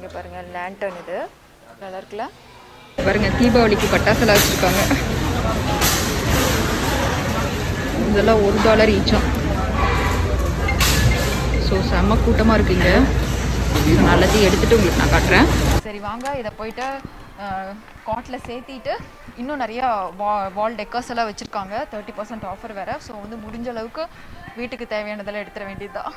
இங்கே பாருங்கள் லேண்டன் இது நல்லா இருக்குல்ல பாருங்க தீபாவளிக்கு பட்டாசுலாம் வச்சுருக்காங்க இதெல்லாம் ஒரு டாலர் ஈச்சம் ஸோ செம்ம கூட்டமாக இருக்குங்க நான் எல்லாத்தையும் எடுத்துகிட்டு உங்களுக்கு நான் காட்டுறேன் சரி வாங்க இதை போயிட்டு காட்டில் சேர்த்திட்டு இன்னும் நிறையா வா வால் டெக்கர்ஸ் எல்லாம் வச்சுருக்காங்க தேர்ட்டி பர்சன்ட் ஆஃபர் வேறு ஸோ வந்து முடிஞ்ச அளவுக்கு வீட்டுக்கு தேவையானதெல்லாம் எடுத்துட வேண்டியதுதான்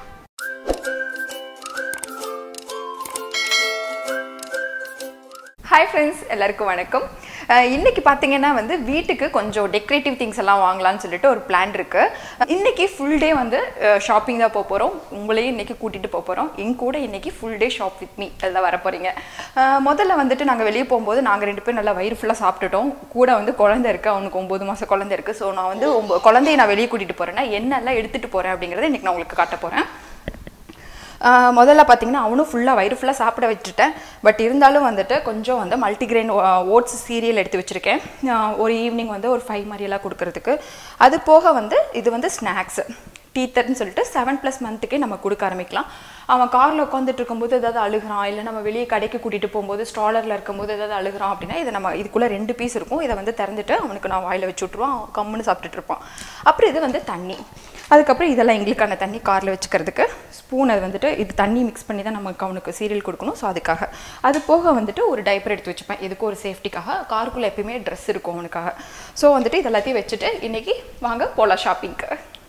ஹாய் ஃப்ரெண்ட்ஸ் எல்லாருக்கும் வணக்கம் அஹ் இன்னைக்கு பார்த்தீங்கன்னா வந்து வீட்டுக்கு கொஞ்சம் டெக்கரேட்டிவ் திங்ஸ் எல்லாம் வாங்கலாம்னு சொல்லிட்டு ஒரு பிளான் இருக்கு இன்னைக்கு ஃபுல் டே வந்து ஷாப்பிங் தான் போக போகிறோம் உங்களையும் இன்னைக்கு கூட்டிட்டு போக போகிறோம் என் கூட இன்னைக்கு full day shop with me எல்லாம் வர போறீங்க அஹ் முதல்ல வந்துட்டு நாங்கள் வெளியே போகும்போது நாங்கள் ரெண்டு பேரும் நல்லா வயிறு ஃபுல்லாக சாப்பிட்டுட்டோம் கூட வந்து குழந்தை இருக்கு அவனுக்கு ஒம்பது மாதம் குழந்தை இருக்கு ஸோ நான் வந்து ஒம்ப குழந்தைய நான் வெளியே கூட்டிட்டு போறேன்னா என்னெல்லாம் எடுத்துட்டு போறேன் அப்படிங்கிறத இன்னைக்கு நான் உங்களுக்கு காட்ட போறேன் ஆஹ் முதல்ல பார்த்தீங்கன்னா அவனும் ஃபுல்லாக வயிறு ஃபுல்லாக சாப்பிட வச்சுட்டேன் பட் இருந்தாலும் வந்துட்டு கொஞ்சம் வந்து மல்டிகிரெயின் ஓட்ஸ் சீரியல் எடுத்து வச்சுருக்கேன் ஆஹ் ஒரு ஈவினிங் வந்து ஒரு ஃபைவ் மாதிரியெல்லாம் கொடுக்கறதுக்கு அது போக வந்து இது வந்து ஸ்நாக்ஸ் டீத்தர்னு சொல்லிட்டு செவன் ப்ளஸ் மந்த்துக்கே நம்ம கொடுக்க ஆரம்பிக்கலாம் அவன் காரில் உட்காந்துட்டு இருக்கும்போது ஏதாவது அழுகிறான் இல்லை நம்ம வெளியே கடைக்கு கூட்டிகிட்டு போகும்போது ஸ்டாலரில் இருக்கும்போது ஏதாவது அழுகிறான் அப்படின்னா இதை நம்ம இதுக்குள்ளே ரெண்டு பீஸ் இருக்கும் இதை வந்து திறந்துட்டு அவனுக்கு நான் வாயில் வச்சு விட்ருவான் அவன் கம்முன்னு சாப்பிட்டுட்டு இருப்பான் அப்புறம் இது வந்து தண்ணி அதுக்கப்புறம் இதெல்லாம் எங்களுக்கான தண்ணி காரில் வச்சுக்கிறதுக்கு ஸ்பூன் அது வந்துட்டு இது தண்ணி மிக்ஸ் பண்ணி தான் நமக்கு அவனுக்கு சீரியல் கொடுக்கணும் ஸோ அதுக்காக அது போக வந்துட்டு ஒரு டைப்பர் எடுத்து வச்சுப்பேன் இதுக்கு ஒரு சேஃப்டிக்காக காருக்குள்ளே எப்பயுமே ட்ரெஸ் இருக்கும் அவனுக்காக ஸோ வந்துட்டு இது எல்லாத்தையும் வச்சுட்டு இன்னைக்கு வாங்க போகலாம் ஷாப்பிங்க்கு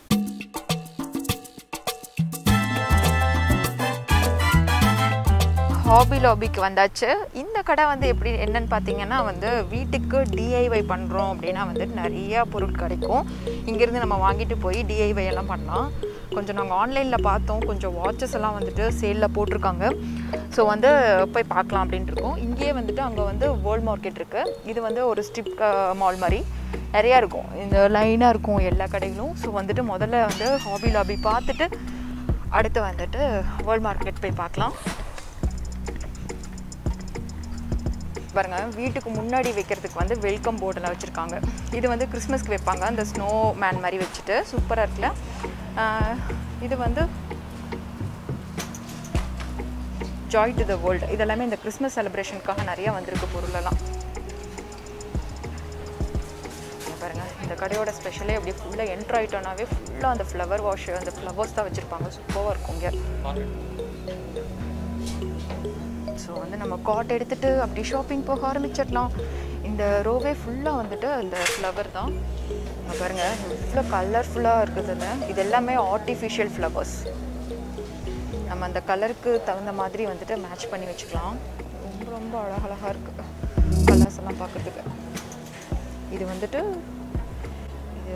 ஹாபி லாபிக்கு வந்தாச்சு இந்த கடை வந்து எப்படி என்னன்னு பார்த்தீங்கன்னா வந்து வீட்டுக்கு டிஐஒய் பண்ணுறோம் அப்படின்னா வந்து நிறைய பொருள் கிடைக்கும் இங்கேருந்து நம்ம வாங்கிட்டு போய் டிஐஒய் எல்லாம் பண்ணலாம் கொஞ்சம் நாங்கள் ஆன்லைனில் பார்த்தோம் கொஞ்சம் வாட்சஸ் எல்லாம் வந்துட்டு சேலில் போட்டிருக்காங்க ஸோ வந்து போய் பார்க்கலாம் அப்படின்ட்டு இருக்கோம் இங்கேயே வந்துட்டு அங்கே வந்து வேர்ல்ட் மார்க்கெட் இருக்குது இது வந்து ஒரு ஸ்ட்ரிப் மால் மாதிரி நிறையா இருக்கும் இந்த லைனாக இருக்கும் எல்லா கடைகளும் ஸோ வந்துட்டு முதல்ல வந்து ஹாபி லாபி பார்த்துட்டு அடுத்து வந்துட்டு வேர்ல்ட் மார்க்கெட் போய் பார்க்கலாம் பாருங்க வீட்டுக்கு முன்னாடி வைக்கிறதுக்கு வந்து வெல்கம் போர்டெல்லாம் வச்சுருக்காங்க இது வந்து கிறிஸ்மஸ்க்கு வைப்பாங்க அந்த ஸ்னோ மேன் மாதிரி வச்சுட்டு சூப்பராக இருக்குல்ல ஆஹ் இது வந்து ஜாய் டு த வேர்ல்டு இதெல்லாமே இந்த கிறிஸ்மஸ் செலிப்ரேஷனுக்காக நிறைய வந்திருக்கு பொருளெல்லாம் இங்க பாருங்க இந்த கடையோட ஸ்பெஷலே அப்படியே ஃபுல்லாக என்ட்ரு ஆகிட்டோன்னாவே ஃபுல்லாக அந்த ஃப்ளவர் வாஷ் அந்த ஃப்ளவர்ஸ் தான் வச்சுருப்பாங்க சூப்பராக இருக்கும் இங்கே ஸோ வந்து நம்ம காட் எடுத்துட்டு அப்படி ஷாப்பிங் போக ஆரம்பிச்சிடலாம் இந்த ரோவே ஃபுல்லாக வந்துட்டு அந்த ஃப்ளவர் தான் இங்க பாருங்க இவ்வளோ கலர்ஃபுல்லாக இருக்குதுன்னு இது எல்லாமே ஆர்டிஃபிஷியல் ஃப்ளவர்ஸ் நம்ம அந்த கலருக்கு தகுந்த மாதிரி வந்துட்டு மேட்ச் பண்ணி வச்சுக்கலாம் ரொம்ப ரொம்ப அழகழகாக இருக்குது கலர்ஸ் எல்லாம் பார்க்குறதுக்கு இது வந்துட்டு இது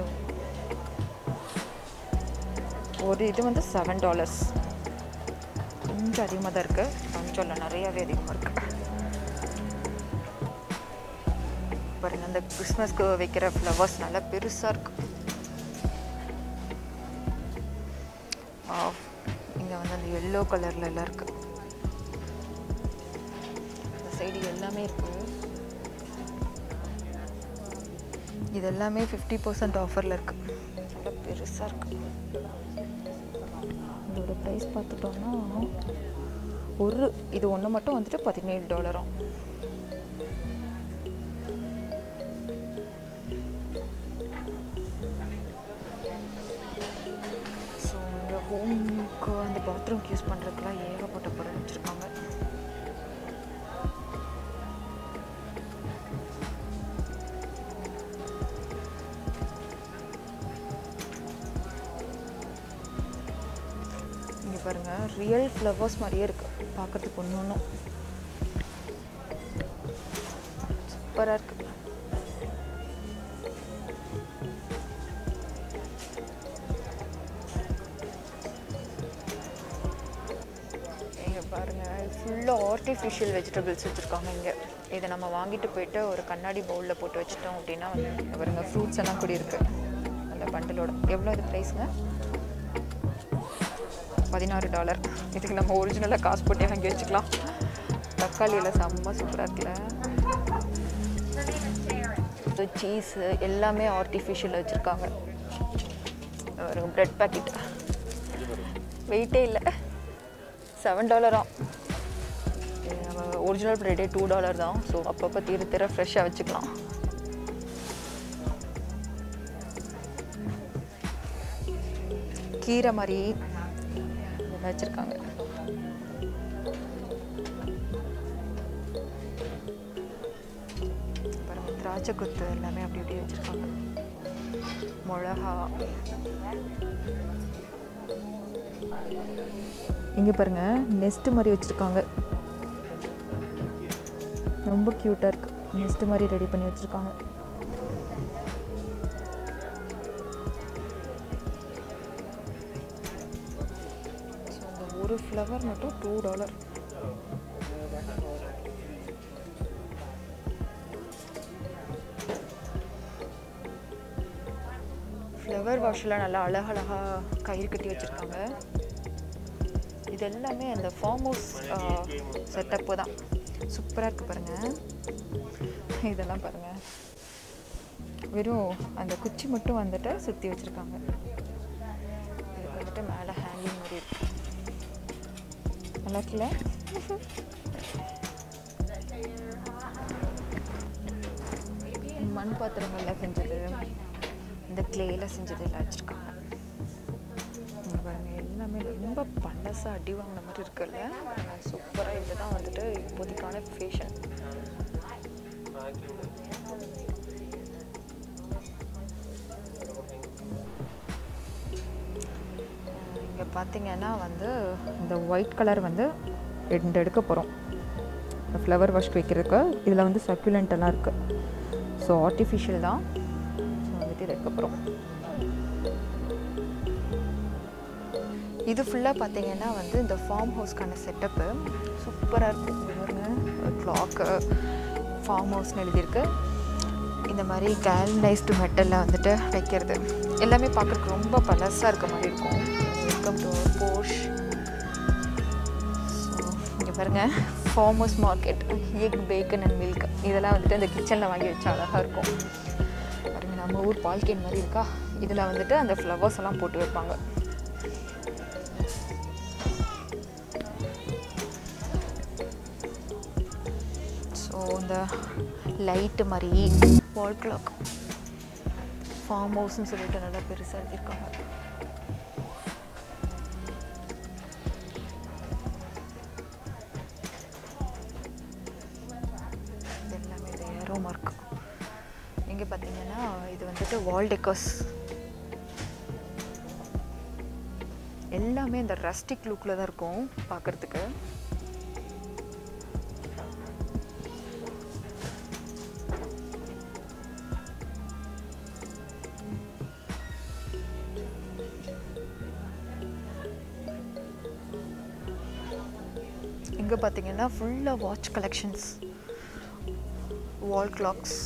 ஒரு இது வந்து செவன் டாலர்ஸ் கொஞ்சம் அதிகமாக தான் இருக்குது கொஞ்சம் இல்லை நிறையாவே அதிகமாக இருக்குது பாருங்க அந்த கிறிஸ்மஸ்க்கு வைக்கிற ஃப்ளவர்ஸ் நல்லா பெருசாக இருக்கு இங்கே வந்து அந்த எல்லோ கலரில் எல்லாம் இருக்கு இந்த சைடு எல்லாமே இருக்கு இது எல்லாமே ஃபிஃப்டி பர்சன்ட் ஆஃபரில் இருக்கு நல்லா பெருசாக இருக்கு இதோட ப்ரைஸ் பார்த்துட்டோம்னா ஒரு இது ஒன்று மட்டும் வந்துட்டு பதினேழு டாலரும் ஸோ இந்த ஹோம்க்கு அந்த பாத்ரூம்க்கு யூஸ் பண்ணுறதுக்குலாம் ஏகப்பட்ட பொருள் வச்சுருக்காங்க இங்கே பாருங்க ரியல் ஃப்ளவர்ஸ் மாதிரியே இருக்கு பார்க்கறதுக்கு ஒன்று ஒன்றும் சூப்பராக இருக்கு இங்கே பாருங்க ஃபுல்லாக ஆர்டிஃபிஷியல் வெஜிடபிள்ஸ் வச்சுருக்காங்க இங்கே இதை நம்ம வாங்கிட்டு போயிட்டு ஒரு கண்ணாடி பவுலில் போட்டு வச்சிட்டோம் அப்படின்னா வந்து இங்க பாருங்க ஃப்ரூட்ஸ் எல்லாம் கூட இருக்கு அந்த பண்டலோட எவ்வளோ இது ப்ரைஸுங்க பதினாறு டாலர் இதுக்கு நம்ம ஒரிஜினலாக காசு போட்டு வாங்கி வச்சுக்கலாம் தக்காளி எல்லாம் செம்ம சூப்பராக இருக்குல்ல சீஸு எல்லாமே ஆர்டிஃபிஷியல் வச்சுருக்காங்க ஒரு ப்ரெட் பேக்கெட் வெயிட்டே இல்லை செவன் டாலராம் நம்ம ஒரிஜினல் ப்ரெட்டே டூ டாலர் தான் ஸோ அப்பப்போ தீர தீர ஃப்ரெஷ்ஷாக வச்சுக்கலாம் கீரை மாதிரி இதெல்லாம் வச்சுருக்காங்க பாருங்க திராட்சை கொத்து எல்லாமே அப்படி அப்படியே வச்சுருக்காங்க மிளகா இங்கே பாருங்க நெஸ்ட் மாதிரி வச்சுருக்காங்க ரொம்ப க்யூட்டாக இருக்கு நெஸ்ட் மாதிரி ரெடி பண்ணி வச்சுருக்காங்க ஸோ அந்த ஒரு ஃப்ளவர் மட்டும் டூ டாலர் ஃப்ளவர் வாஷ்லாம் நல்லா அழகழகாக கயிறு கட்டி வச்சுருக்காங்க இது எல்லாமே அந்த ஃபார்ம் ஹவுஸ் செட்டப்பு தான் சூப்பராக இருக்குது பாருங்கள் இதெல்லாம் பாருங்கள் வெறும் அந்த குச்சி மட்டும் வந்துட்டு சுற்றி வச்சுருக்காங்க இதுக்கு வந்துட்டு மேலே ஹேங்கிங் மாதிரி இருக்கு நல்லா இருக்குல்ல மண் பாத்திரங்கள்ல செஞ்சது இந்த கிளேயில் செஞ்சது எல்லாம் வச்சுருக்காங்க இங்க பாருங்க எல்லாமே ரொம்ப பழசாக அடி வாங்கின மாதிரி இருக்குல்ல சூப்பராக இதுதான் வந்துட்டு இப்போதைக்கான ஃபேஷன் இங்கே பார்த்தீங்கன்னா வந்து இந்த ஒயிட் கலர் வந்து ரெண்டு எடுக்க போகிறோம் இந்த ஃப்ளவர் வாஷ்க்கு வைக்கிறதுக்கு இதில் வந்து சக்யூலண்ட் எல்லாம் இருக்குது ஸோ ஆர்டிஃபிஷியல் தான் ஸோ வந்துட்டு இதை எடுக்க போகிறோம் இது ஃபுல்லாக பார்த்தீங்கன்னா வந்து இந்த ஃபார்ம் ஹவுஸ்க்கான செட்டப்பு சூப்பராக இருக்கும் இங்க பாருங்க கிளாக்கு ஃபார்ம் ஹவுஸ்னு எழுதியிருக்கு இந்த மாதிரி கேல்னைஸ்டு மெட்டலில் வந்துட்டு வைக்கிறது எல்லாமே பார்க்குறதுக்கு ரொம்ப பழசாக இருக்க மாதிரி இருக்கும் வெல்கம் டு போஷ் ஸோ இங்கே பாருங்கள் farm house market egg bacon and milk இதெல்லாம் வந்துட்டு இந்த கிச்சனில் வாங்கி வச்சா அழகாக இருக்கும் பாருங்க நம்ம ஊர் பால்கேன் மாதிரி இருக்கா இதில் வந்துட்டு அந்த ஃப்ளவர்ஸ் எல்லாம் போட்டு வைப்பாங்க ஸோ இந்த லைட்டு மாதிரி வால் கிளாக் ஃபார்ம் ஹவுஸ்னு சொல்லிட்டு நல்லா பெருசாக எழுதியிருக்காங்க இது எல்லாமே இது ஏரோ மார்க் இங்கே பார்த்தீங்கன்னா இது வந்துட்டு வால் டெக்கர்ஸ் எல்லாமே இந்த ரஸ்டிக் லுக்கில் தான் இருக்கும் பார்க்குறதுக்கு இங்கே பார்த்தீங்கன்னா ஃபுல்லாக வாட்ச் கலெக்ஷன்ஸ் வால் கிளாக்ஸ்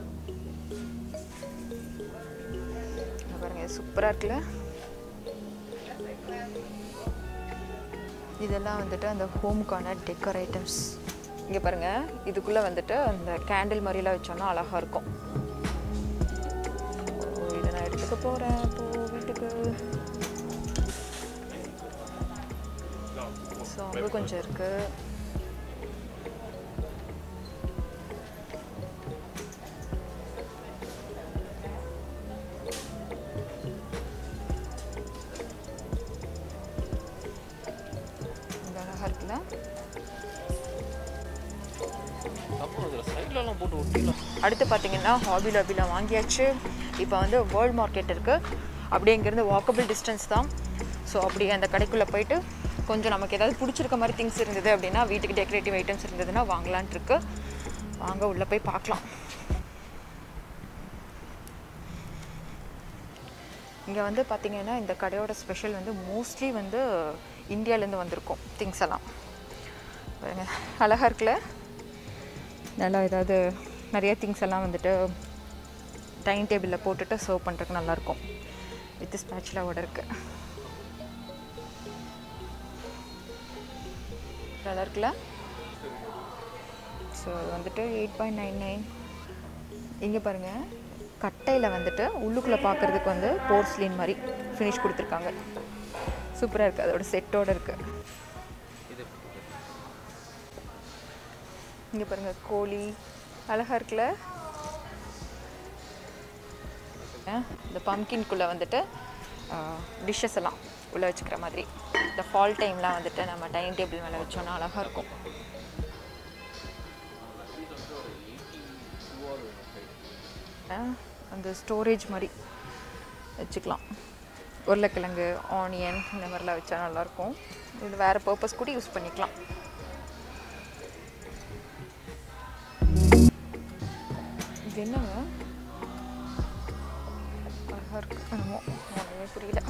பாருங்க சூப்பராக இருக்குல்ல இதெல்லாம் வந்துட்டு அந்த ஹோமுக்கான டெக்கர் ஐட்டம்ஸ் இங்கே பாருங்க இதுக்குள்ளே வந்துட்டு அந்த கேண்டில் மாதிரிலாம் வச்சோன்னா அழகாக இருக்கும் ஓ, இதை நான் எடுத்துக்க போகிறேன் இப்போ வீட்டுக்கு ஸோ அங்கே கொஞ்சம் இருக்குது இங்க அழகா இருக்குல்ல அப்புறம் அதில் சைட்லலாம் போட்டு ஒட்டிடலாம் அடுத்து பார்த்தீங்கன்னா ஹாபி லாபியில் வாங்கியாச்சு இப்போ வந்து வேர்ல்ட் மார்க்கெட் இருக்குது அப்படியே இங்கேருந்து வாக்கபிள் டிஸ்டன்ஸ் தான் ஸோ அப்படியே அந்த கடைக்குள்ளே போயிட்டு கொஞ்சம் நமக்கு ஏதாவது பிடிச்சிருக்க மாதிரி திங்ஸ் இருந்தது அப்படின்னா வீட்டுக்கு டெக்கரேட்டிவ் ஐட்டம்ஸ் இருந்ததுன்னா வாங்கலான்ட்டு இருக்கு வாங்க உள்ளே போய் பார்க்கலாம் இங்கே வந்து பார்த்தீங்கன்னா இந்த கடையோட ஸ்பெஷல் வந்து மோஸ்ட்லி வந்து இந்தியாவிலேருந்து வந்திருக்கும் திங்ஸ் எல்லாம் பாருங்க அழகாக இருக்குல்ல நல்லா ஏதாவது நிறைய திங்ஸ் எல்லாம் வந்துட்டு டைனிங் டேபிளில் போட்டுட்டு சர்வ் பண்ணுறதுக்கு நல்லாயிருக்கும் வித் ஸ்பேச்சுலாவோட இருக்கு நல்லா இருக்குல்ல ஸோ அது வந்துட்டு எயிட் பாயிண்ட் நைன் நைன் இங்கே பாருங்கள் கட்டையில் வந்துட்டு உள்ளுக்குள்ளே பார்க்குறதுக்கு வந்து போர்ஸ்லின் மாதிரி ஃபினிஷ் கொடுத்துருக்காங்க சூப்பராக இருக்குது அதோட செட்டோட இருக்குது இது இங்கே பாருங்க கோழி அழகா இருக்குல்ல அஹ் இந்த பம்கின்குள்ளே வந்துட்டு டிஷ்ஷஸ் எல்லாம் உள்ளே வச்சுக்கிற மாதிரி இந்த ஃபால் டைம்லாம் வந்துட்டு நம்ம டைனிங் டேபிள் மேலே வச்சோன்னா அழகாக இருக்கும் அஹ் அந்த ஸ்டோரேஜ் மாதிரி வச்சுக்கலாம் உருளைக்கிழங்கு ஆனியன் இந்த மாதிரிலாம் வச்சா நல்லாயிருக்கும் இது வேறு பர்பஸ் கூட யூஸ் பண்ணிக்கலாம் இது என்னங்க அழகாக இருக்கு என்னமோ ஒன்றுமே புரியல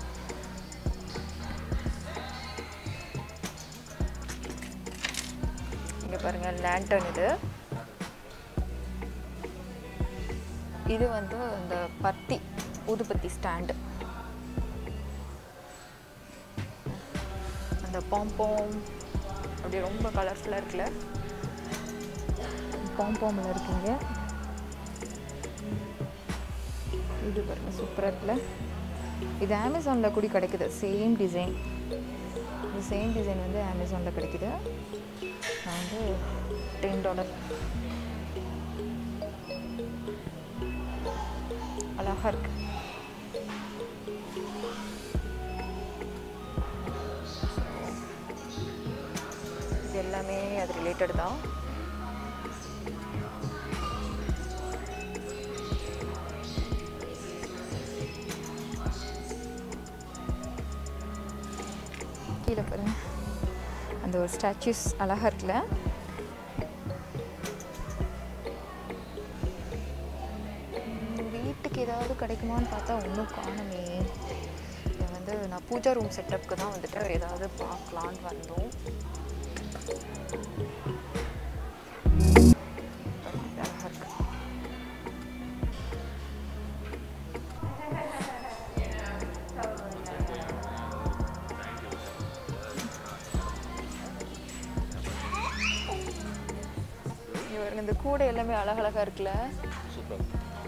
இங்கே பாருங்க லேண்டன் இது இது வந்து இந்த பத்தி ஊதுபத்தி ஸ்டாண்டு அந்த பாம்பாம் அப்படியே ரொம்ப கலர்ஃபுல்லாக இருக்குல்ல பாம்பாமில் இருக்கீங்க இது பாருங்க சூப்பராக இருக்குல்ல இது அமேசானில் கூட கிடைக்குது சேம் டிசைன் இந்த சேம் டிசைன் வந்து அமேசானில் கிடைக்குது நான் வந்து டென் டாலர் அழகாக இருக்கு இது எல்லாமே அது ரிலேட்டட் தான் கீழே பாருங்க அந்த ஒரு ஸ்டாச்சுஸ் அழகாக இருக்குல்ல உம், வீட்டுக்கு ஏதாவது கிடைக்குமான்னு பார்த்தா ஒன்றும் காணுமே இது வந்து நான் பூஜா ரூம் செட்டப்புக்கு தான் வந்துட்டு ஏதாவது பார்க்கலான்னு வந்தோம் அழகா இருக்கு இங்க பாருங்க இந்த கூடை எல்லாமே அழகழகா இருக்குல்ல சூப்பர்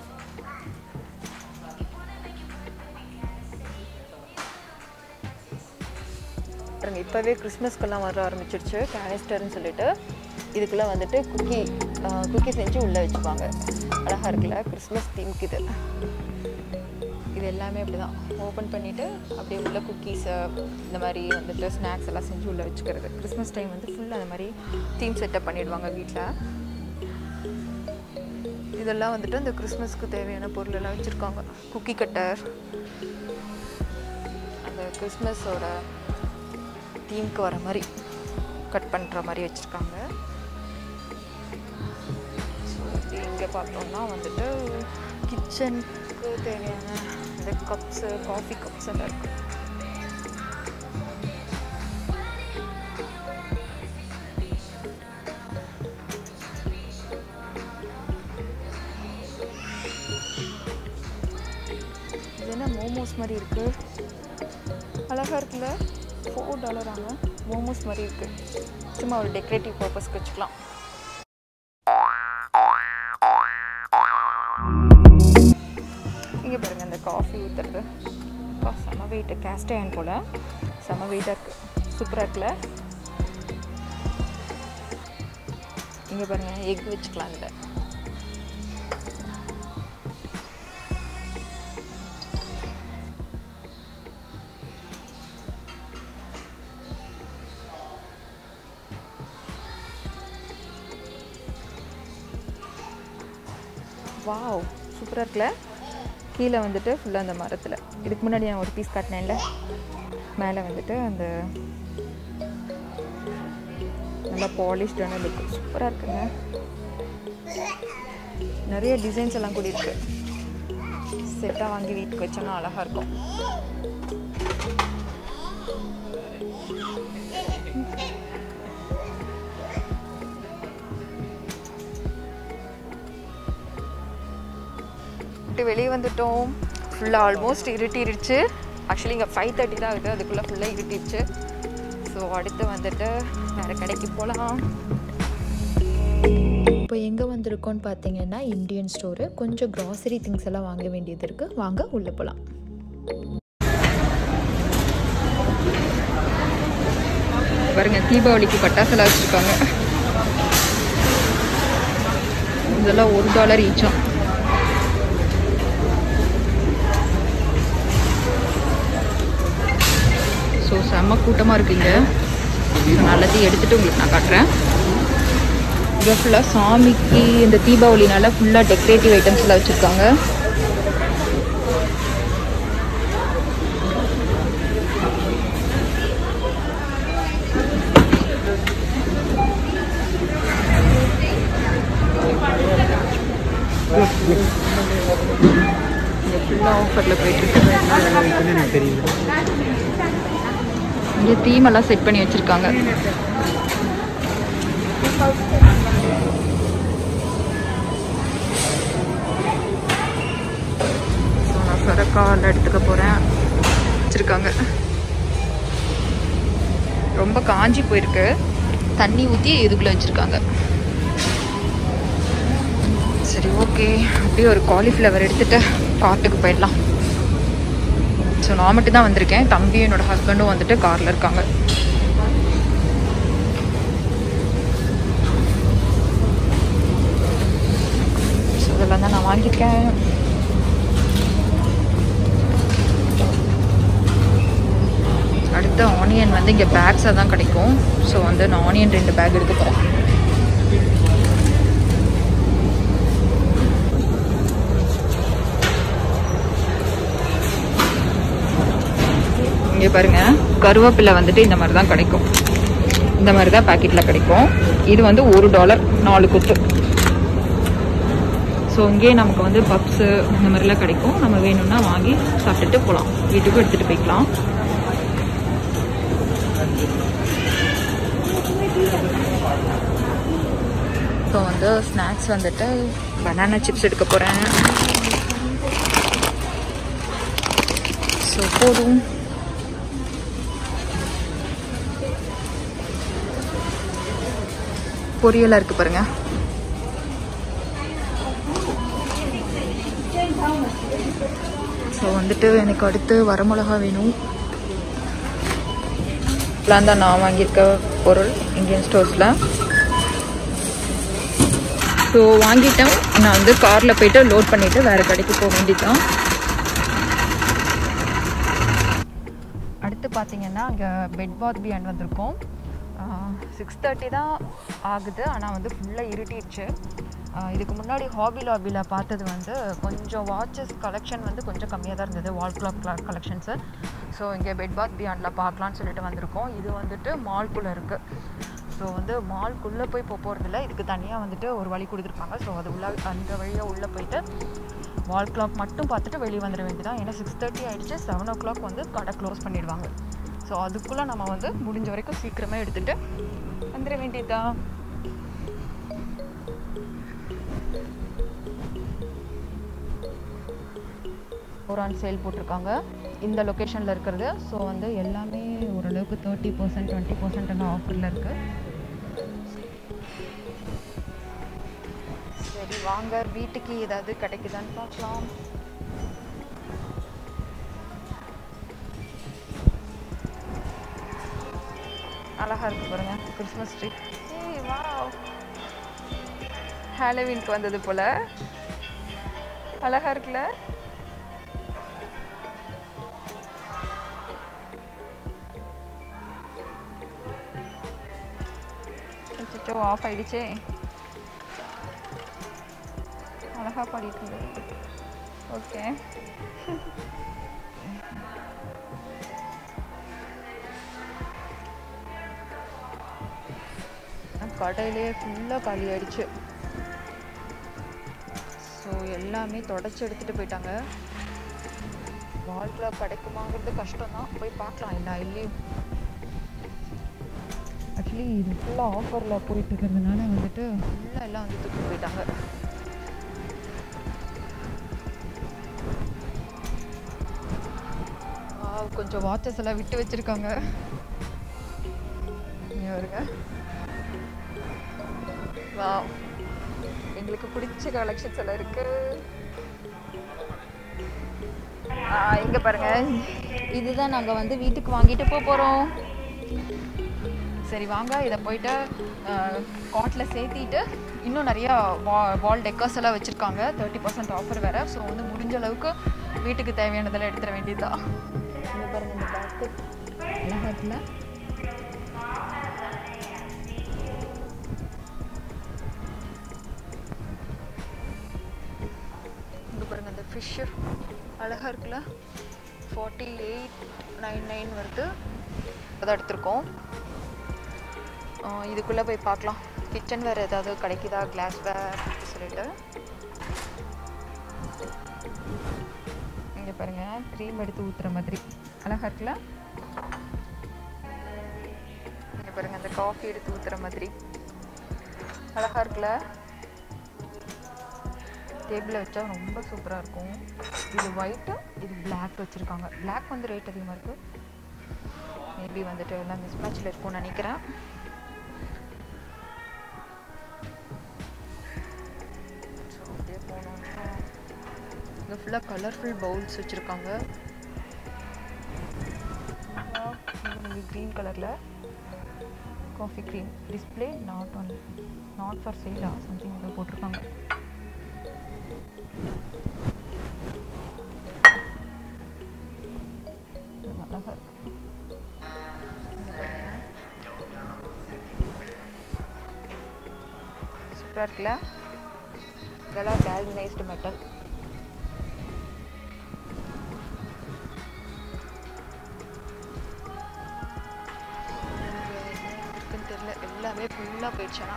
பாருங்க இப்போவே கிறிஸ்மஸ்க்கெல்லாம் வர ஆரம்பிச்சிருச்சு கேனிஸ்டர்னு சொல்லிட்டு இதுக்குள்ளே வந்துட்டு குக்கி குக்கி செஞ்சு உள்ளே வச்சுப்பாங்க அழகாக இருக்குல்ல கிறிஸ்மஸ் தீம்க்கு இது இது எல்லாமே அப்படி தான் ஓப்பன் பண்ணிவிட்டு அப்படியே உள்ள குக்கீஸை இந்த மாதிரி வந்துட்டு ஸ்நாக்ஸ் எல்லாம் செஞ்சு உள்ளே வச்சுக்கிறது கிறிஸ்மஸ் டைம் வந்து ஃபுல்லாக அந்த மாதிரி தீம் செட்டப் பண்ணிடுவாங்க வீட்டில் இதெல்லாம் வந்துட்டு இந்த கிறிஸ்மஸ்க்கு தேவையான பொருள் எல்லாம் வச்சுருக்காங்க குக்கி கட்டர் அந்த கிறிஸ்மஸோட தீம்க்கு வர மாதிரி கட் பண்ணுற மாதிரி வச்சுருக்காங்க ஸோ இங்கே பார்த்தோம்னா வந்துட்டு கிச்சனுக்கு தேவையான இந்த கப்ஸு காஃபி கப்ஸ் எல்லாம் இருக்கு இது என்ன மோமோஸ் மாதிரி இருக்கு அழகா இருக்குல்ல ஃபோர் டாலர் ஆகும் மோமோஸ் மாதிரி இருக்கு சும்மா ஒரு டெக்கரேட்டிவ் பர்பஸ்க்கு வச்சுக்கலாம் இங்கே பாருங்க இந்த காஃபி ஊற்றுறது அப்பா செம வெயிட்டு கேஸ்ட் அயன் போல் செம வெயிட்டாக இருக்குது சூப்பராக இருக்குல்ல இங்கே பாருங்க எக் வச்சுக்கலாம் இதில் வாவ் சூப்பராக இருக்குல்ல கீழே வந்துட்டு ஃபுல்லாக அந்த மரத்தில் இதுக்கு முன்னாடி நான் ஒரு பீஸ் காட்டினேன்ல மேலே வந்துட்டு அந்த நல்லா பாலிஷ்டான லுக் சூப்பராக இருக்குங்க நிறைய டிசைன்ஸ் எல்லாம் கூட இருக்கு செட்டாக வாங்கி வீட்டுக்கு வச்சோன்னா அழகாக இருக்கும் விட்டு வெளியே வந்துட்டோம் ஃபுல்லாக ஆல்மோஸ்ட் இருட்டிடுச்சு ஆக்சுவலி இங்கே ஃபைவ் தேர்ட்டி தான் ஆகுது அதுக்குள்ளே ஃபுல்லாக இருட்டிடுச்சு ஸோ அடுத்து வந்துட்டு வேறு கடைக்கு போகலாம் இப்போ எங்கே வந்திருக்கோன்னு பார்த்தீங்கன்னா இந்தியன் ஸ்டோரு கொஞ்சம் க்ராசரி திங்ஸ் எல்லாம் வாங்க வேண்டியது இருக்குது வாங்க உள்ளே போகலாம் பாருங்க தீபாவளிக்கு பட்டாசுலாம் வச்சுருக்காங்க இதெல்லாம் ஒரு டாலர் ஈச்சா ஸோ செம்ம கூட்டமாக இருக்குங்க நல்லதையும் எடுத்துட்டு உங்களுக்கு நான் காட்டுறேன் இங்கே ஃபுல்லாக சாமிக்கு இந்த தீபாவளினால ஃபுல்லாக டெக்கரேட்டிவ் ஐட்டம்ஸ் எல்லாம் வச்சுருக்காங்க ஃபுல்லாக ஆஃபரில் போயிட்டுருக்கு இங்கே தீம் எல்லாம் செட் பண்ணி வச்சுருக்காங்க ஸோ நான் சொரக்காவில் எடுத்துக்க போகிறேன் வச்சுருக்காங்க ரொம்ப காஞ்சி போயிருக்கு தண்ணி ஊற்றி இதுக்குள்ளே வச்சுருக்காங்க சரி ஓகே அப்படியே ஒரு காலிஃப்ளவர் எடுத்துகிட்டு காட்டுக்கு போயிடலாம் ஸோ நான் மட்டும் தான் வந்திருக்கேன் தம்பியும் என்னோட ஹஸ்பண்டும் வந்துட்டு காரில் இருக்காங்க ஸோ இதெல்லாம் தான் நான் வாங்கியிருக்கேன் அடுத்து ஆனியன் வந்து இங்கே பேக்ஸாக தான் கிடைக்கும் ஸோ வந்து நான் ஆனியன் ரெண்டு பேக் எடுக்க போகிறேன் இங்கே பாருங்க கருவேப்பிலை வந்துட்டு இந்த மாதிரி தான் கிடைக்கும் இந்த மாதிரி தான் பாக்கெட்டில் கிடைக்கும் இது வந்து ஒரு டாலர் நாலு குத்து ஸோ இங்கேயே நமக்கு வந்து பப்ஸு இந்த மாதிரிலாம் கிடைக்கும் நம்ம வேணும்னா வாங்கி சாப்பிட்டுட்டு போகலாம் வீட்டுக்கும் எடுத்துகிட்டு போய்க்கலாம் ஸோ வந்து ஸ்நாக்ஸ் வந்துட்டு பனானா சிப்ஸ் எடுக்க போகிறேன் ஸோ போதும் பொரியலாக இருக்குது பாருங்க ஸோ வந்துட்டு எனக்கு அடுத்து வரமிளகா வேணும் இதெல்லாம் தான் நான் வாங்கியிருக்க பொருள் இந்தியன் ஸ்டோர்ஸில் ஸோ வாங்கிட்டேன் நான் வந்து காரில் போயிட்டு லோட் பண்ணிவிட்டு வேறு கடைக்கு போக வேண்டியதுதான் அடுத்து பார்த்தீங்கன்னா அங்கே பெட் பாத் பியாண்ட் வந்திருக்கோம் சிக்ஸ் தேர்ட்டி தான் ஆகுது ஆனால் வந்து ஃபுல்லாக இருட்டிடுச்சு ஆஹ் இதுக்கு முன்னாடி ஹாபி லாபியில் பார்த்தது வந்து கொஞ்சம் வாட்சஸ் கலெக்ஷன் வந்து கொஞ்சம் கம்மியாக தான் இருந்தது வால் கிளாக் கலெக்ஷன்ஸு ஸோ இங்கே பெட் பாத் பியாண்டில் பார்க்கலான்னு சொல்லிட்டு வந்திருக்கோம் இது வந்துட்டு மால்குள்ளே இருக்குது ஸோ வந்து மால்குள்ளே போய் போக போகிறதில்ல இதுக்கு தனியாக வந்துட்டு ஒரு வழி கொடுத்துருப்பாங்க ஸோ அது உள்ள அந்த வழியாக உள்ளே போயிட்டு வால் கிளாக் மட்டும் பார்த்துட்டு வெளியே வந்துட வேண்டியதான் ஏன்னா சிக்ஸ் தேர்ட்டி ஆகிடுச்சு செவன் ஓ கிளாக் வந்து கடை க்ளோஸ் பண்ணிடுவாங்க ஸோ அதுக்குள்ளே நம்ம வந்து முடிஞ்ச வரைக்கும் சீக்கிரமே எடுத்துகிட்டு வந்துட வேண்டியதா ஒரு ஆன் சேல் போட்டிருக்காங்க இந்த லொக்கேஷனில் இருக்கிறது ஸோ வந்து எல்லாமே ஓரளவுக்கு தேர்ட்டி பர்சன்ட் டுவெண்ட்டி பர்சன்ட் ஆஃபரில் இருக்குது சரி வாங்க வீட்டுக்கு ஏதாவது கிடைக்குதான்னு பார்க்கலாம் அழகா இருக்கு பாருங்க கிறிஸ்மஸ் ட்ரீ ஏய் வாவ் ஹாலோவீனுக்கு வந்தது போல அழகா இருக்குல்ல அச்சோ ஆஃப் ஆயிடுச்சே அழகா பாடிட்டு இருந்தது ஓகே கடையிலே ஃபுல்லாக காலி ஆயிடுச்சு ஸோ எல்லாமே தொடச்சி எடுத்துகிட்டு போயிட்டாங்க வால் கிடைக்குமாங்கிறது கஷ்டம் தான் போய் பார்க்கலாம் எல்லா இல்லையும் ஆக்சுவலி இது ஃபுல்லாக ஆஃபரில் போயிட்டு இருக்கிறதுனால வந்துட்டு ஃபுல்லாக எல்லாம் வந்து தூக்கி போயிட்டாங்க Wow, கொஞ்சம் வாட்சஸ் எல்லாம் விட்டு வச்சிருக்காங்க இங்க பாருங்க வாவ் எங்களுக்கு பிடிச்ச கலெக்ஷன்ஸ் எல்லாம் இருக்கு ஆ, இங்க பாருங்க இதுதான் நாங்க வந்து வீட்டுக்கு வாங்கிட்டு போக போறோம் சரி வாங்க இதை போயிட்டு காட்டில் சேர்த்திட்டு இன்னும் நிறையா வா வால் டெக்கர்ஸ் எல்லாம் வச்சுருக்காங்க தேர்ட்டி பர்சன்ட் ஆஃபர் வேறு ஸோ வந்து முடிஞ்ச அளவுக்கு வீட்டுக்கு தேவையானதெல்லாம் எடுத்துட வேண்டியதுதான் இங்க பாருங்க இந்த basket. அழகா இருக்குல்ல இங்கே பாருங்க இந்த ஃபிஷ்ஷு அழகா இருக்குல்ல ஃபார்ட்டி எயிட் நைன் நைன் வருது அதான் எடுத்திருக்கோம் இதுக்குள்ளே போய் பார்க்கலாம் கிச்சன் வேறு ஏதாவது கிடைக்குதா கிளாஸ் வேர் சொல்லிட்டு இங்கே பாருங்க க்ரீம் எடுத்து ஊற்றுற மாதிரி அழகா இருக்குல்ல இங்கே பாருங்க அந்த காஃபி எடுத்து ஊற்றுற மாதிரி அழகா இருக்குல்ல டேபிளில் வச்சா ரொம்ப சூப்பராக இருக்கும் இது ஒயிட்டு இது Black வச்சுருக்காங்க Black வந்து ரேட் அதிகமாக இருக்குது மேபி வந்துட்டு எல்லாம் மிஸ் மேட்ச்சில் இருக்கும்னு நினைக்கிறேன் ஸோ அப்படியே போனோம்னா இங்கே ஃபுல்லாக கலர்ஃபுல் பவுல்ஸ் வச்சுருக்காங்க க்ரீன் கலரில் coffee cream display not one not for சேலா சம்திங் ஏதோ போட்டிருக்காங்க இது அழகா இருக்கு சூப்பராக இருக்குல்ல இதெல்லாம் கேல்வனைஸ்டு மெட்டல் இருக்குன்னு தெரியல எல்லாமே ஃபுல்லாக போயிடுச்சுன்னா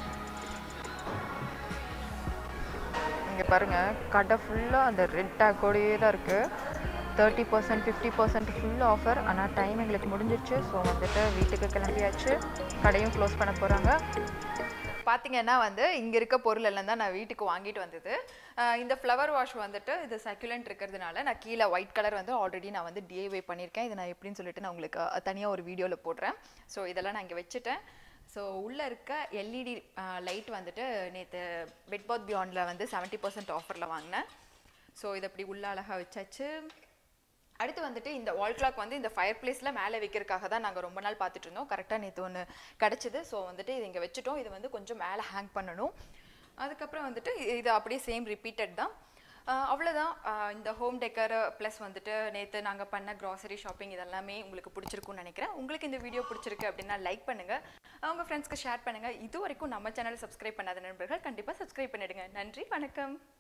இங்கே பாருங்க கடை ஃபுல்லாக அந்த ரெட் டேக்கோடையே தான் இருக்குது thirty percent fifty percent full offer ஆனால் டைம் எங்களுக்கு முடிஞ்சிருச்சு ஸோ வந்துட்டு வீட்டுக்கு கிளம்பியாச்சு கடையும் க்ளோஸ் பண்ண போகிறாங்க பார்த்தீங்கன்னா வந்து இங்கே இருக்க பொருள் எல்லாம் தான் நான் வீட்டுக்கு வாங்கிட்டு வந்தது அஹ் இந்த ஃப்ளவர் வாஷ் வந்துட்டு இது சர்க்குலண்ட் இருக்கிறதுனால நான் கீழே ஒயிட் கலர் வந்து ஆல்ரெடி நான் வந்து டிஐவை பண்ணியிருக்கேன் இது நான் எப்படின்னு சொல்லிட்டு நான் உங்களுக்கு தனியாக ஒரு வீடியோவில் போடுறேன் ஸோ இதெல்லாம் நான் இங்கே வச்சுட்டேன் ஸோ உள்ளே இருக்க எல்இடி லைட் வந்துட்டு நேற்று பெட்பாத் பியாண்டில் வந்து செவன்ட்டி பர்சன்ட் ஆஃபரில் வாங்கினேன் ஸோ இதை இப்படி உள்ள அழகாக வச்சாச்சு அடுத்து வந்துட்டு இந்த வால் கிளாக் வந்து இந்த ஃபயர் பிளேஸில் மேலே வைக்கிறதுக்காக தான் நாங்கள் ரொம்ப நாள் பார்த்துட்டு இருந்தோம் கரெக்டாக நேற்று ஒன்று கிடச்சிது ஸோ வந்துட்டு இது இங்கே வச்சுட்டோம் இது வந்து கொஞ்சம் மேலே ஹேங் பண்ணணும் அதுக்கப்புறம் வந்துட்டு இ- இது அப்படியே சேம் ரிப்பீட்டட் தான் ஆஹ் அவ்வளவுதான் ஆஹ் இந்த ஹோம் டெக்கர் ப்ளஸ் வந்துட்டு நேற்று நாங்கள் பண்ண க்ராசரி ஷாப்பிங் இதெல்லாமே உங்களுக்கு பிடிச்சிருக்கும்னு நினைக்கிறேன் உங்களுக்கு இந்த வீடியோ பிடிச்சிருக்கு அப்படின்னா லைக் பண்ணுங்கள் உங்கள் ஃப்ரெண்ட்ஸ்க்கு ஷேர் பண்ணுங்கள் இது வரைக்கும் நம்ம சேனலை சப்ஸ்கிரைப் பண்ணாத நண்பர்கள் கண்டிப்பாக சப்ஸ்கிரைப் பண்ணிடுங்க நன்றி வணக்கம்